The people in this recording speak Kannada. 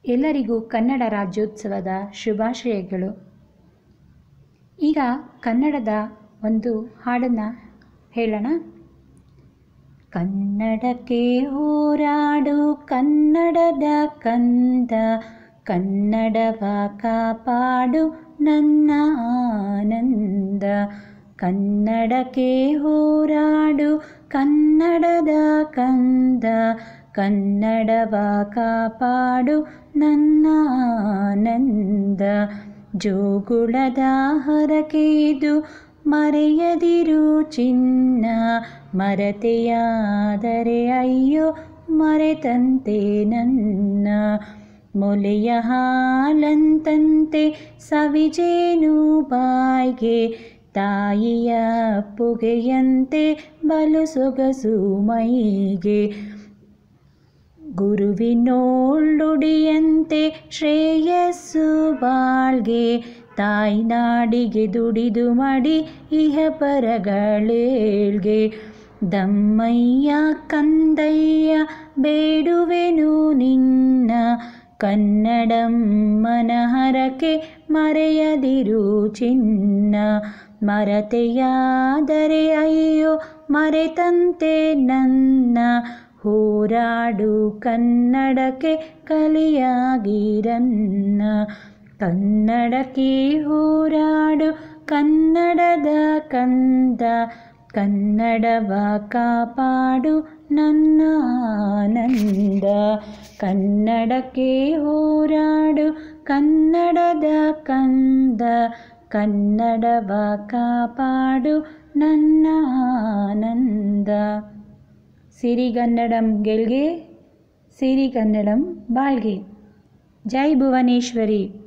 ಎಲ್ಲರಿಗೂ ಕನ್ನಡ ರಾಜ್ಯೋತ್ಸವದ ಶುಭಾಶಯಗಳು ಈಗ ಕನ್ನಡದ ಒಂದು ಹಾಡನ್ನು ಹೇಳೋಣ ಕನ್ನಡಕ್ಕೆ ಹೋರಾಡು ಕನ್ನಡದ ಕಂದ ಕನ್ನಡವ ಕಾಪಾಡು ನನ್ನ ಆನಂದ ಕನ್ನಡಕ್ಕೆ ಹೋರಾಡು ಕನ್ನಡದ ಕಂದ ಕನ್ನಡವ ಕಾಪಾಡು ನನ್ನ ಆನಂದ ಜೋಗುಳದ ಹರಕೆದು ಮರೆಯದಿರು ಚಿನ್ನ ಮರತೆಯಾದರೆ ಅಯ್ಯೋ ಮರೆತಂತೆ ನನ್ನ ಮೊಲೆಯ ಹಾಲಂತಂತೆ ಸವಿಜೇನು ಬಾಯ್ಗೆ ತಾಯಿಯ ಪುಗೆಯಂತೆ ಬಲು ಸೊಗಸು ಮೈಗೆ ಗುರುವಿನೋಳ್ಳುಡಿಯಂತೆ ಶ್ರೇಯಸ್ಸು ಬಾಳ್ಗೆ ತಾಯ್ನಾಡಿಗೆ ದುಡಿದು ಮಡಿ ಇಹ ಪರಗಳೇಳ್ಗೆ ದಮ್ಮಯ್ಯ ಕಂದಯ್ಯ ಬೇಡುವೆನು ನಿನ್ನ ಕನ್ನಡಮ್ಮನ ಹರಕೆ ಮರೆಯದಿರು ಚಿನ್ನ ಮರತೆಯಾದರೆ ಅಯ್ಯೋ ಮರೆತಂತೆ ನನ್ನ ಹೋರಾಡು ಕನ್ನಡಕ್ಕೆ ಕಲಿಯಾಗಿರನ್ನ ಕನ್ನಡಕ್ಕೆ ಹೋರಾಡು ಕನ್ನಡದ ಕಂದ ಕನ್ನಡವ ಕಾಪಾಡು ನನ್ನ ಆನಂದ ಕನ್ನಡಕ್ಕೆ ಹೋರಾಡು ಕನ್ನಡದ ಕಂದ ಕನ್ನಡವ ಕಾಪಾಡು ನನ್ನ ಆನಂದ ಸಿರಿಗನ್ನಡಂ ಗೆಲ್ಗೆ ಸಿರಿಗನ್ನಡಂ ಬಾಳ್ಗೆ ಜೈ ಭುವನೇಶ್ವರಿ